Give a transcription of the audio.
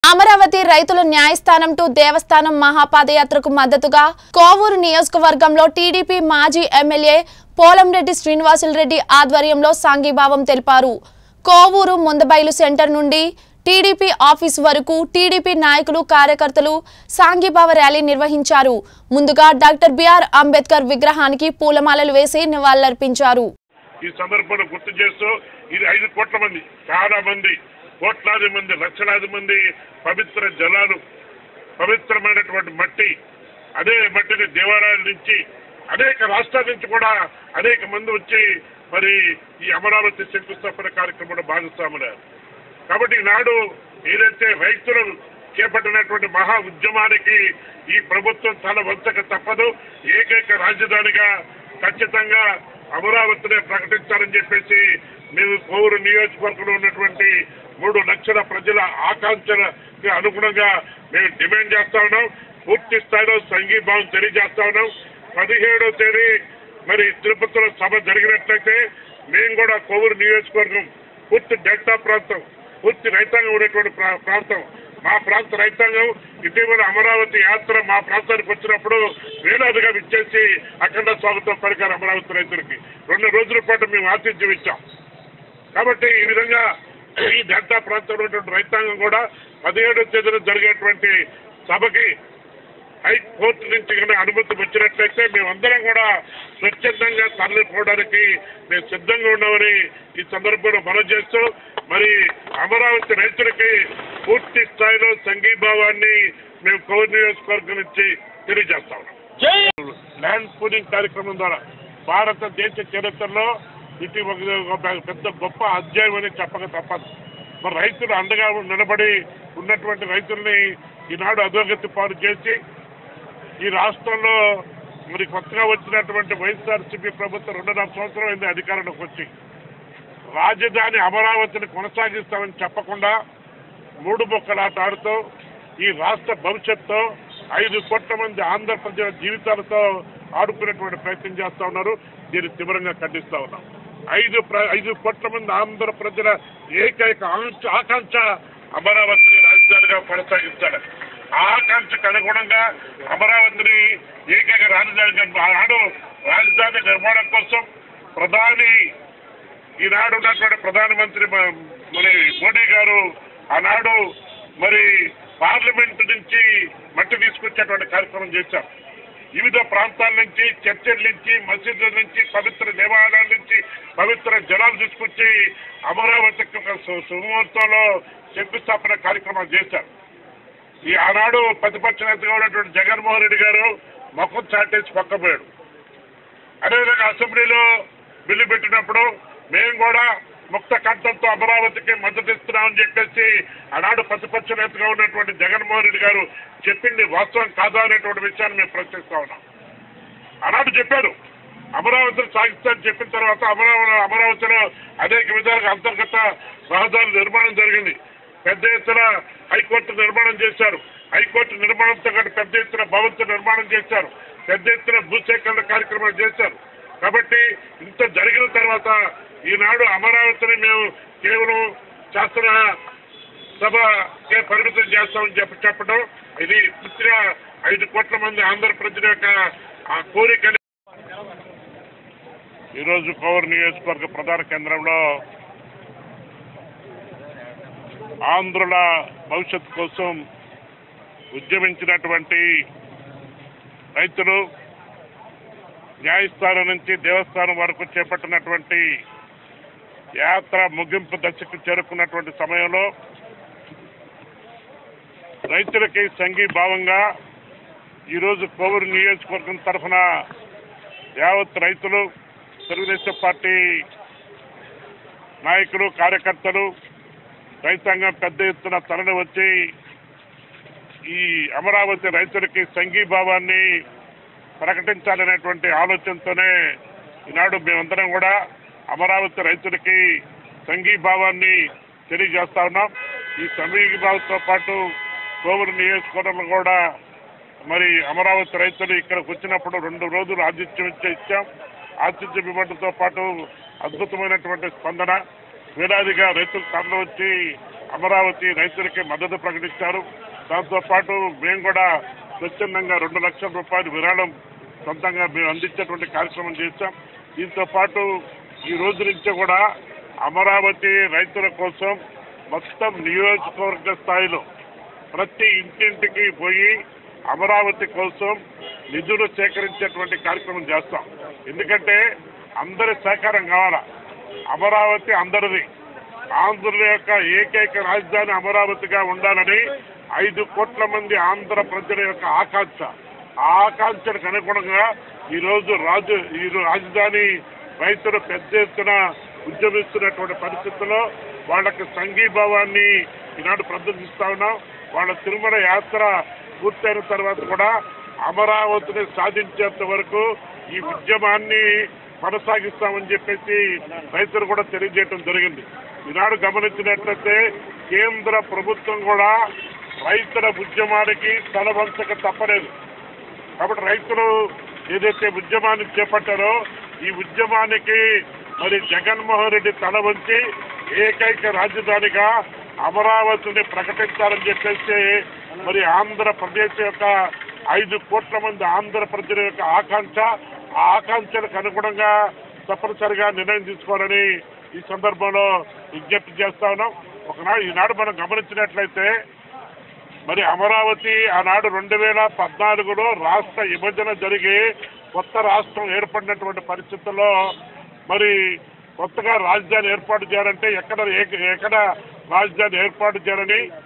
అమరావతి రైతుల న్యాయస్థానం టు దేవస్థానం మహాపాదయాత్రకు మద్దతుగా కోవూరు నియోజకవర్గంలో టీడీపీ మాజీ ఎమ్మెల్యే పోలంరెడ్డి శ్రీనివాసులరెడ్డి ఆధ్వర్యంలో సాంఘీభావం తెలిపారు కోవూరు ముందబైలు సెంటర్ నుండి టీడీపీ ఆఫీస్ వరకు టీడీపీ నాయకులు కార్యకర్తలు సాంఘీభావ ర్యాలీ నిర్వహించారు ముందుగా డాక్టర్ బిఆర్ అంబేద్కర్ విగ్రహానికి పూలమాలలు వేసి నివాళులర్పించారు ఈ సందర్భంలో గుర్తు చేస్తూ ఇది ఐదు కోట్ల మంది చాలా మంది కోట్లాది మంది లక్షలాది మంది పవిత్ర జలాలు పవిత్రమైనటువంటి మట్టి అదే మట్టిని దేవాలయాల నుంచి అనేక రాష్ట్రాల నుంచి కూడా అనేక మంది వచ్చి మరి ఈ అమరావతి శంకుస్థాపన కార్యక్రమంలో భాగస్వాములయ్యారు కాబట్టి ఈనాడు ఏదైతే రైతులు చేపట్టినటువంటి మహా ఉద్యమానికి ఈ ప్రభుత్వం తల వంచక తప్పదు ఏకైక రాజధానిగా ఖచ్చితంగా అమరావతిని ప్రకటించాలని చెప్పేసి మేము కోవూరు నియోజకవర్గంలో ఉన్నటువంటి మూడు లక్షల ప్రజల ఆకాంక్షలకు అనుగుణంగా మేము డిమాండ్ చేస్తా ఉన్నాం పూర్తి స్థాయిలో సంఘీభావం తెలియజేస్తా ఉన్నాం పదిహేడో తేదీ మరి తిరుపతిలో సభ జరిగినట్లయితే మేము కూడా కోవూరు నియోజకవర్గం పూర్తి డెల్టా ప్రాంతం పూర్తి రైతాంగం ఉండేటువంటి ప్రా- ప్రాంతం మా ప్రాంత రైతాంగం ఇటీవల అమరావతి యాత్ర మా ప్రాంతానికి వచ్చినప్పుడు వేలాదిగా విచ్చేసి అఖండ స్వాగతం పలికారు అమరావతి రైతులకి రెండు రోజుల పాటు మేము ఆతిథ్యం ఇచ్చాం కాబట్టి ఈ విధంగా ఈ డెల్టా ప్రాంతంలో ఉన్నటువంటి రైతాంగం కూడా పదిహేడవ తేదీన జరిగేటువంటి సభకి హైకోర్టు నుంచి కనుక అనుమతి వచ్చినట్లయితే మేమందరం కూడా స్వచ్ఛందంగా తరలిపోవడానికి మేము సిద్ధంగా ఉన్నామని ఈ సందర్భంలో మనం చేస్తూ మరి అమరావతి రైతులకి పూర్తి స్థాయిలో సంఘీభావాన్ని మేము కౌర్ నియోజకవర్గం నుంచి తెలియజేస్తా ఉన్నాం ల్యాండ్ పూలింగ్ కార్యక్రమం ద్వారా భారతదేశ చరిత్రలో ఇది ఒక ఒక పెద్ద గొప్ప అధ్యాయం అని చెప్పక తప్పదు మరి రైతులు అండగా నిలబడి ఉన్నటువంటి రైతుల్ని ఈనాడు అధోగతి పాలు చేసి ఈ రాష్ట్రంలో మరి కొత్తగా వచ్చినటువంటి వైఎస్ఆర్సీపీ ప్రభుత్వం రెండున్నర సంవత్సరం అయింది అధికారంలోకి వచ్చి రాజధాని అమరావతిని కొనసాగిస్తామని చెప్పకుండా మూడు బొక్కలాట ఆడుతూ ఈ రాష్ట్ర భవిష్యత్తుతో ఐదు కోట్ల మంది ఆంధ్రప్రదేశ్ జీవితాలతో ఆడుకునేటువంటి ప్రయత్నం చేస్తా ఉన్నారు దీన్ని తీవ్రంగా ఖండిస్తా ఉన్నాం ఐదు ప్ర- ఐదు కోట్ల మంది ఆంధ్ర ప్రజల ఏకైక ఆంక్ష- ఆకాంక్ష అమరావతిని రాజధానిగా కొనసాగించాలి ఆ ఆకాంక్షకు అనుగుణంగా అమరావతిని ఏకైక రాజధానిగా ఆనాడు రాజధాని నిర్మాణం కోసం ప్రధాని ఈనాడు ఉన్నటువంటి ప్రధానమంత్రి మ- మరి మోడీ గారు ఆనాడు మరి పార్లమెంట్ నుంచి మట్టి తీసుకొచ్చేటువంటి కార్యక్రమం చేశారు వివిధ ప్రాంతాల నుంచి చర్చల నుంచి మసీదుల నుంచి పవిత్ర దేవాలయాల నుంచి పవిత్ర జలాలు తీసుకొచ్చి అమరావతికి ఒక సు- సుముహూర్తంలో శంకుస్థాపన కార్యక్రమం చేశారు ఈ ఆనాడు ప్రతిపక్ష నేతగా ఉన్నటువంటి జగన్మోహన్ రెడ్డి గారు ముఖం చాటేసి పక్కపోయాడు అదేవిధంగా అసెంబ్లీలో బిల్లు పెట్టినప్పుడు మేము కూడా ముక్త కంఠంతో అమరావతికి మద్దతు ఇస్తున్నామని చెప్పేసి ఆనాడు ప్రతిపక్ష నేతగా ఉన్నటువంటి జగన్మోహన్ రెడ్డి గారు చెప్పింది వాస్తవం కాదా అనేటువంటి విషయాన్ని మేము ప్రశ్నిస్తా ఉన్నాం ఆనాడు చెప్పారు అమరావతిని సాగిస్తానని చెప్పిన తర్వాత అమరావతి అమరావతిలో అనేక విధాలుగా అంతర్గత రహదారుల నిర్మాణం జరిగింది పెద్ద ఎత్తున హైకోర్టు నిర్మాణం చేశారు హైకోర్టు నిర్మాణంతో పాటు పెద్ద ఎత్తున భవంతు నిర్మాణం చేశారు పెద్ద ఎత్తున భూసేకరణ కార్యక్రమాలు చేశారు కాబట్టి ఇంత జరిగిన తర్వాత ఈనాడు అమరావతిని మేము కేవలం శాస్త్ర సభకే పరిమితం చేస్తామని చెప్పి చెప్పడం ఇది పూర్తిగా ఐదు కోట్ల మంది ఆంధ్ర ప్రజల యొక్క ఆ కోరికని ఈరోజు కోవూరు నియోజకవర్గ ప్రధాన కేంద్రంలో ఆంధ్రుల భవిష్యత్ కోసం ఉద్యమించినటువంటి రైతులు న్యాయస్థానం నుంచి దేవస్థానం వరకు చేపట్టినటువంటి యాత్ర ముగింపు దశకు చేరుకున్నటువంటి సమయంలో రైతులకి సంఘీభావంగా ఈరోజు కోవూరు నియోజకవర్గం తరఫున యావత్ రైతులు తెలుగుదేశం పార్టీ నాయకులు కార్యకర్తలు రైతాంగం పెద్ద ఎత్తున తరలి వచ్చి ఈ అమరావతి రైతులకి సంఘీభావాన్ని ప్రకటించాలనేటువంటి ఆలోచనతోనే ఈనాడు మేమందరం కూడా అమరావతి రైతులకి సంఘీభావాన్ని తెలియజేస్తా ఉన్నాం ఈ సంఘీభావంతో పాటు కోవూరు నియోజకవర్గంలో కూడా మరి అమరావతి రైతులు ఇక్కడికి వచ్చినప్పుడు రెండు రోజులు ఆతిథ్యం ఇచ్చే ఇచ్చాం ఆతిథ్యం ఇవ్వడంతో పాటు అద్భుతమైనటువంటి స్పందన వేలాదిగా రైతులు తరలి వచ్చి అమరావతి రైతులకి మద్దతు ప్రకటించారు దాంతో పాటు మేము కూడా స్వచ్ఛందంగా రెండు లక్షల రూపాయలు విరాళం సొంతంగా మేము అందించేటువంటి కార్యక్రమం చేశాం దీంతో పాటు ఈ రోజు నుంచి కూడా అమరావతి రైతుల కోసం మొత్తం నియోజకవర్గ స్థాయిలో ప్రతి ఇంటింటికి పోయి అమరావతి కోసం నిధులు సేకరించేటువంటి కార్యక్రమం చేస్తాం ఎందుకంటే అందరి సహకారం కావాలా అమరావతి అందరిది ఆంధ్రుల యొక్క ఏకైక రాజధాని అమరావతిగా ఉండాలని ఐదు కోట్ల మంది ఆంధ్ర ప్రజల యొక్క ఆకాంక్ష ఆ ఆకాంక్షలకు అనుగుణంగా ఈ రోజు రాజు ఈ రాజధాని రైతులు పెద్ద ఎత్తున ఉద్యమిస్తున్నటువంటి పరిస్థితుల్లో వాళ్ళకి సంఘీభావాన్ని ఈనాడు ప్రదర్శిస్తా ఉన్నాం వాళ్ళ తిరుమల యాత్ర పూర్తయిన తర్వాత కూడా అమరావతిని సాధించేంత వరకు ఈ ఉద్యమాన్ని కొనసాగిస్తామని చెప్పేసి రైతులు కూడా తెలియజేయడం జరిగింది ఈనాడు గమనించినట్లయితే కేంద్ర ప్రభుత్వం కూడా రైతుల ఉద్యమానికి తలవంచక తప్పలేదు కాబట్టి రైతులు ఏదైతే ఉద్యమాన్ని చేపట్టారో ఈ ఉద్యమానికి మరి జగన్మోహన్ రెడ్డి తల వంచి ఏకైక రాజధానిగా అమరావతిని ప్రకటించాలని చెప్పేసి మరి ఆంధ్రప్రదేశ్ యొక్క ఐదు కోట్ల మంది ఆంధ్ర ప్రజల యొక్క ఆకాంక్ష ఆ ఆకాంక్షలకు అనుగుణంగా తప్పనిసరిగా నిర్ణయం తీసుకోవాలని ఈ సందర్భంలో విజ్ఞప్తి చేస్తా ఉన్నాం ఒకనాడు ఈనాడు మనం గమనించినట్లయితే మరి అమరావతి ఆనాడు రెండు వేల పద్నాలుగులో రాష్ట్ర విభజన జరిగి కొత్త రాష్ట్రం ఏర్పడినటువంటి పరిస్థితుల్లో మరి కొత్తగా రాజధాని ఏర్పాటు చేయాలంటే ఎక్కడ ఏ- ఎక్కడ రాజధాని ఏర్పాటు చేయాలని